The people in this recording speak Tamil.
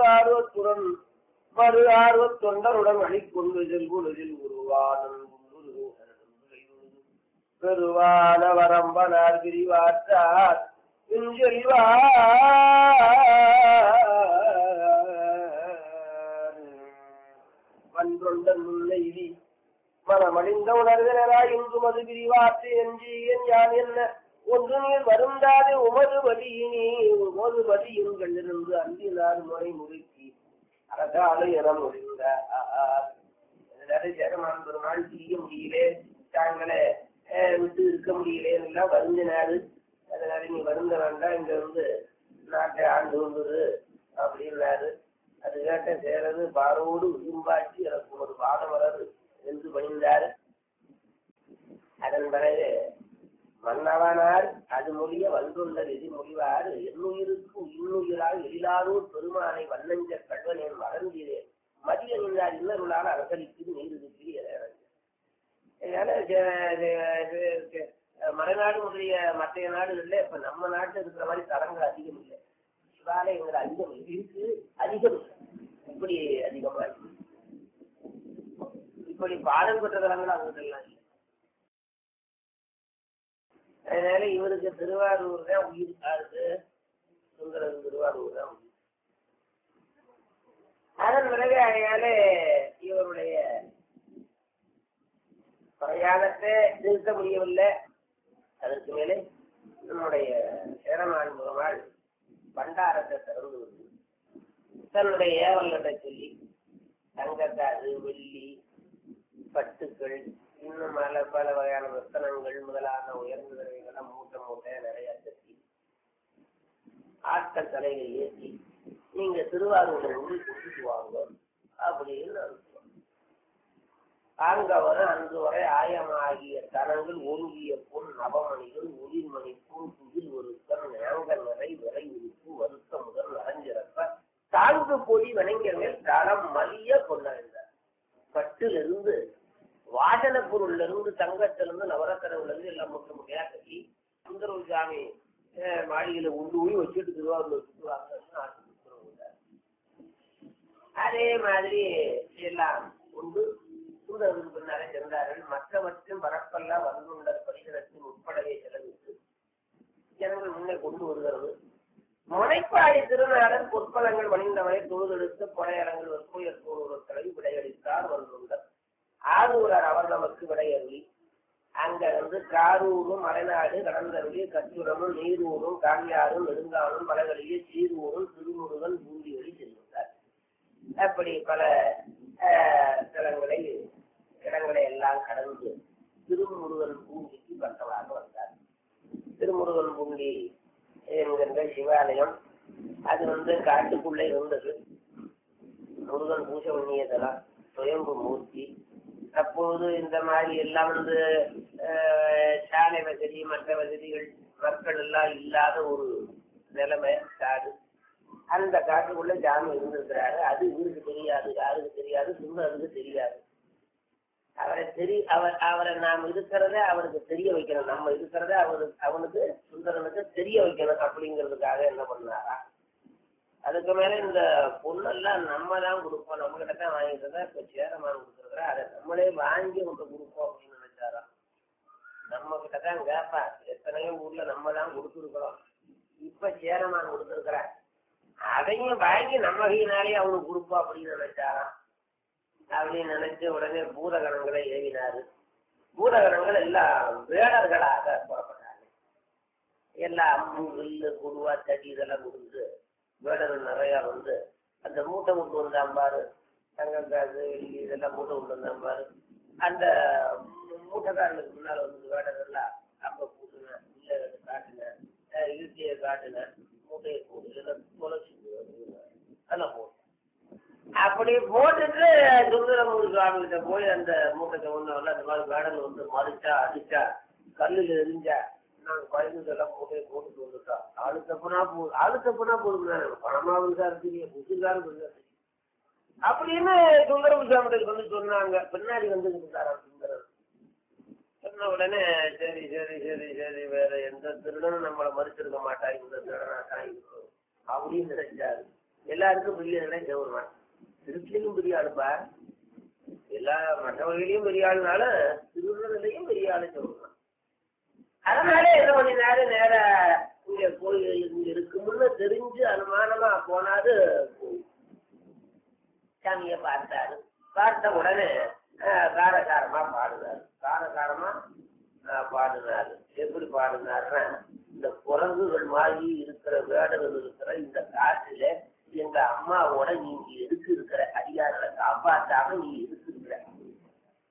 ஆர்வத்துடன் மறு ஆர்வத் தொண்டருடன் அழிக்கொண்டு செல்குலகில் உருவானன் பெருவான வரம்பனார் பிரிவாற்றார் வன்றொண்டன் முல்லைவி மனமழிந்த உணர்வினராய் இன்று மது பிரிவாற்று என்று என் யான் என்ன ஒன்று நீர் வருந்தாது உமது வழியினே உமது வழியுங்கள் இருந்து அன்பினார் முறை முறுக்கி அரசாலை என முடிந்த ஜெகமான் பெருமாள் செய்ய முடியல தாங்களே அஹ், விட்டு இருக்க முடியல எல்லாம் வருந்தினாரு அதனால நீ வருந்த வேண்டாம் இங்க வந்து நாட்டை ஆண்டு வந்துரு அப்படின்னாரு அது கேட்ட சேரது பாரோடு விரும்பாட்சி எனக்கு ஒரு பாதம் வராது என்று பணிந்தார் அதன் பிறகு மன்னவனார் அது மொழிய வந்துள்ள விதி மொழிவார் என்னுயிருக்கு இன்னுயிரால் எழிலாரூர் பெருமானை வண்ணஞ்ச கல்வனேன் மறந்தீரேன் மதிய நின்றார் இன்னருளால் அரசளிக்கு நீருக்கு அதனால ஜ- ஜ- ஜ- ஜ- மலைநாடு முதலிய மற்ற நாடுகள்ல இப்ப நம்ம நாட்டுல இருக்கிற மாதிரி தலங்கள் அதிகம் இல்லை சிவாலயங்கள் அதிகம் இருக்கு அதிகம் இல்லை இப்படி அதிகமா இருக்கு இப்படி பாடல் பெற்ற தலங்கள் அங்கெல்லாம் இல்லை அதனால இவருக்கு திருவாரூர் தான் உயிர் ஆகுது சுந்தரன் திருவாரூர் தான் உயிர் அதன் பிறகு அதனால இவருடைய பிரயாணத்தை நிறுத்த முடியவில்லை அதற்கு மேலே நம்முடைய சேரமான் பெருமாள் பண்டாரத்தை திறந்து விட்டு தன்னுடைய ஏவல்களை சொல்லி தங்கத்தாது வெள்ளி பட்டுக்கள் இன்னும் பல பல வகையான ரத்தனங்கள் முதலான உயர்ந்த தடவைகளை மூட்டை மூட்டையா நிறைய கட்டி ஆட்கள் தலையில் ஏற்றி நீங்க திருவாரூரை உள்ள கூட்டிட்டு வாங்க அப்படின்னு அனுப்புவாங்க ஆங்கவர் அன்று வரை ஆயமாகிய தனங்கள் ஒருங்கிய பொன் நவமணிகள் ஒளிர்மணி பூன் துகில் ஒருத்தன் நேங்க நிறை விரை உறுப்பு வருத்த முதல் அரைஞ்சிறப்ப தாழ்ந்து பொடி வணங்கிய மேல் தளம் மலிய கொண்டாடினார் பட்டிலிருந்து வாசன பொருள்ல இருந்து தங்கத்திலிருந்து நவரத்தனவுல இருந்து எல்லாம் முற்ற முறையா கட்டி சுந்தரவு சாமி அஹ், மாளிகையில உண்டு போய் வச்சுட்டு திருவாரூர் சுற்றுவாங்கன்னு ஆசை கொடுக்குறவங்க அதே மாதிரி எல்லாம் உண்டு சுந்தரருக்கு பின்னாலே சென்றார்கள் மற்றவற்றும் பரப்பெல்லாம் வந்துள்ள பரிசனத்தின் உட்படவே செலவிட்டு ஜனங்கள் முன்னே கொண்டு வருகிறது முனைப்பாடி திருநாடன் பொற்பலங்கள் மணிந்தவனை தொழுதெடுத்து புடையரங்கள் வெற்புயர் கூறுவர்களை விடையளித்தார் வந்துள்ளார் ஆரூரர் அவர் நமக்கு விடையருளி அங்க வந்து காரூரும் மலைநாடு கடந்தருளி கச்சுரமும் நீரூரும் காங்கியாரும் நெடுங்காலும் மலைகளிலே சீரூரும் திருமுருகன் பூண்டியொலி செல்கின்றார் அப்படி பல அஹ், தலங்களை இடங்களை எல்லாம் கடந்து திருமுருகன் பூண்டிக்கு பக்கமாக வந்தார் திருமுருகன் பூண்டி என்கின்ற சிவாலயம் அது வந்து காட்டுக்குள்ளே இருந்தது முருகன் பூஜை பண்ணியதெல்லாம் சுயம்பு மூர்த்தி அப்போது இந்த மாதிரி எல்லாம் வந்து அஹ், சாலை வசதி மற்ற வசதிகள் மக்கள் எல்லாம் இல்லாத ஒரு நிலைமை காடு அந்த காட்டுக்குள்ள ஜாமி இருந்திருக்கிறாரு அது இவருக்கு தெரியாது யாருக்கு தெரியாது சுந்தருக்கு தெரியாது அவரை தெரி அவர் அவரை நாம் இருக்கிறத அவருக்கு தெரிய வைக்கணும் நம்ம இருக்கிறத அவருக்கு அவனுக்கு சுந்தரனுக்கு தெரிய வைக்கணும் அப்படிங்கிறதுக்காக என்ன பண்ணாரா அதுக்கு மேல இந்த பொண்ணெல்லாம் நம்ம தான் கொடுப்போம் நம்ம கிட்ட தான் வாங்கிட்டு தான் இப்ப சேரமான் கொடுத்துருக்குற அதை நம்மளே வாங்கி கொண்டு கொடுப்போம் அப்படின்னு நினைச்சாராம் நம்ம கிட்ட தான் கேட்பா எத்தனையோ ஊர்ல நம்ம தான் கொடுத்துருக்குறோம் இப்ப சேரமான் கொடுத்துருக்குற அதையும் வாங்கி நம்ம கையினாலே அவனுக்கு கொடுப்போம் அப்படின்னு நினைச்சாராம் அப்படின்னு நினைச்சு உடனே பூதகணங்களை ஏவினாரு பூதகணங்கள் எல்லாம் வேடர்களாக புறப்பட்டாங்க எல்லாம் அம்பு வில்லு குருவா தடி இதெல்லாம் கொடுத்து வேடர்கள் நிறைய வந்து அந்த மூட்டை கொண்டு வந்தாம்பாரு தங்கக்காசு வெள்ளி இதெல்லாம் மூட்டை கொண்டு வந்தாம்பாரு அந்த மூ- மூட்டைக்காரனுக்கு முன்னால் வந்து வேடர்கள்லாம் அப்ப கூட்டுனேன் இல்லை காட்டுனேன் இழுத்தியை காட்டுனேன் மூட்டையை போட்டு இதெல்லாம் தொலைச்சு அதெல்லாம் போட்டு அப்படி போட்டுட்டு சுந்தரமூர் சுவாமி கிட்ட போய் அந்த மூட்டை ஒண்ணு அந்த மாதிரி வேடல் வந்து மறிச்சா அடிச்சா கல்லுல எரிஞ்சா நாங்க பயந்துதெல்லாம் போட்டே போட்டுட்டு வந்துட்டோம் ஆளு தப்புனா போ ஆளு தப்புனா போதுங்க பணமாவும் சார் தெரியும் புதுசாரும் தெரியும் அப்படின்னு சுந்தரம் சுவாமி வந்து சொன்னாங்க பின்னாடி வந்து இருந்தாராம் சுந்தரம் சொன்ன உடனே சரி சரி சரி சரி வேற எந்த திருடனும் நம்மளை மறுத்திருக்க மாட்டா இந்த திருடனா தான் இருக்கும் அப்படின்னு நினைச்சாரு எல்லாருக்கும் பெரிய இடம் சிவபெருமான் திருச்சிலையும் பெரிய ஆளுப்பா எல்லா மற்ற வகையிலையும் பெரிய ஆளுனால திருவிழலையும் பெரிய ஆளு சிவபெருமான் அதனால என்ன பண்ணி நேரம் நேர இங்க கோயில் இங்க இருக்கும்னு தெரிஞ்சு அனுமானமா போனாரு சாமிய பார்த்தாரு பார்த்த உடனே அஹ், காரசாரமா பாடுனாரு காரசாரமா அஹ், பாடுனாரு எப்படி பாடுனாருன்னா இந்த குரங்குகள் மாதிரி இருக்கிற வேடர்கள் இருக்கிற இந்த காட்டுல எங்க அம்மாவோட நீங்க எதுக்கு இருக்கிற அதிகாரத்தை காப்பாற்றாம நீ